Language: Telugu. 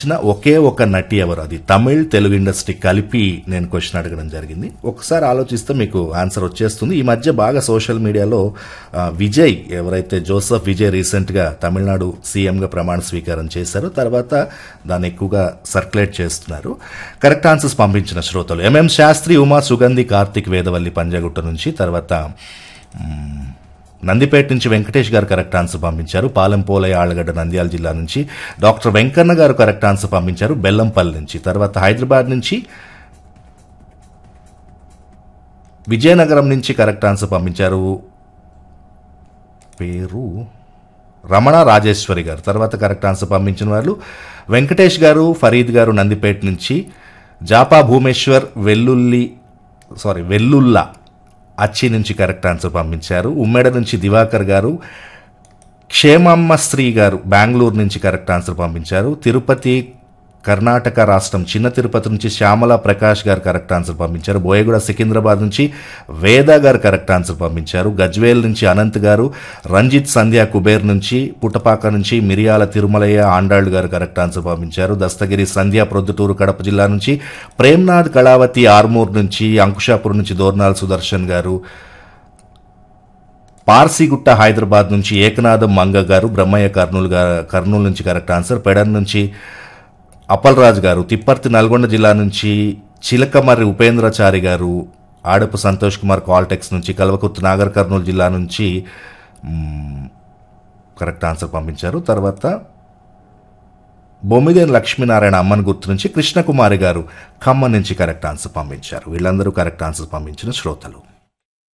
వచ్చిన ఒకే ఒక నటి ఎవరు అది తమిళ్ తెలుగు ఇండస్ట్రీ కలిపి నేను క్వశ్చన్ అడగడం జరిగింది ఒకసారి ఆలోచిస్తే మీకు ఆన్సర్ వచ్చేస్తుంది ఈ మధ్య బాగా సోషల్ మీడియాలో ఆ, విజయ్ ఎవరైతే జోసఫ్ విజయ్ రీసెంట్ గా తమిళనాడు సీఎంగా ప్రమాణ స్వీకారం చేశారో తర్వాత దాన్ని ఎక్కువగా సర్క్యులేట్ చేస్తున్నారు కరెక్ట్ ఆన్సర్స్ పంపించిన శ్రోతలు ఎంఎం శాస్త్రి ఉమా సుగంధి కార్తిక్ వేదవల్లి పంజాగుట్ట నుంచి తర్వాత మ్, నందిపేట నుంచి వెంకటేష్ గారు కరెక్ట్ ఆన్సర్ పంపించారు పాలెంపోలయ్య ఆళ్లగడ్డ నంద్యాల జిల్లా నుంచి డాక్టర్ వెంకన్న గారు కరెక్ట్ ఆన్సర్ పంపించారు బెల్లంపల్లి నుంచి తర్వాత హైదరాబాద్ నుంచి విజయనగరం నుంచి కరెక్ట్ ఆన్సర్ పంపించారు పేరు రమణ రాజేశ్వరి గారు తర్వాత కరెక్ట్ ఆన్సర్ పంపించిన వాళ్ళు వెంకటేష్ గారు ఫరీద్ గారు నందిపేట నుంచి జాపా భూమేశ్వర్ వెల్లుల్లి సారీ వెల్లుల్లా అచ్చి నుంచి కరెక్ట్ ఆన్సర్ పంపించారు ఉమ్మెడ నుంచి దివాకర్ గారు క్షేమమ్మ శ్రీ గారు బెంగళూరు నుంచి కరెక్ట్ ఆన్సర్ పంపించారు తిరుపతి కర్ణాటక రాష్ట్రం చిన్న తిరుపతి నుంచి శ్యామల ప్రకాష్ గారు కరెక్ట్ ఆన్సర్ పంపించారు బోయగూడ సికింద్రాబాద్ నుంచి వేద గారు కరెక్ట్ ఆన్సర్ పంపించారు గజ్వేల్ నుంచి అనంత్ గారు రంజిత్ సంధ్య కుబేర్ నుంచి పుటపాక నుంచి మిరియాల తిరుమలయ్య ఆండాళ్ళు గారు కరెక్ట్ ఆన్సర్ పంపించారు దస్తగిరి సంధ్య ప్రొద్దుటూరు కడప జిల్లా నుంచి ప్రేమ్నాథ్ కళావతి ఆర్మూర్ నుంచి అంకుషాపూర్ నుంచి దోర్నాల్ సుదర్శన్ గారు పార్సీగుట్ట హైదరాబాద్ నుంచి ఏకనాథం మంగ గారు బ్రహ్మయ్య కర్నూలు గా- కర్నూలు నుంచి కరెక్ట్ ఆన్సర్ పెడన్ నుంచి అప్పలరాజు గారు తిప్పర్తి నల్గొండ జిల్లా నుంచి చిలకమర్రి ఉపేంద్రచారి గారు ఆడపు సంతోష్ కుమార్ కాల్టెక్స్ నుంచి కల్వకుర్తి నాగర్ కర్నూలు జిల్లా నుంచి మ్, కరెక్ట్ ఆన్సర్ పంపించారు తర్వాత బొమ్మిదేని లక్ష్మీనారాయణ అమ్మన్ గుర్తు నుంచి కృష్ణకుమారి గారు ఖమ్మం నుంచి కరెక్ట్ ఆన్సర్ పంపించారు వీళ్ళందరూ కరెక్ట్ ఆన్సర్ పంపించిన శ్రోతలు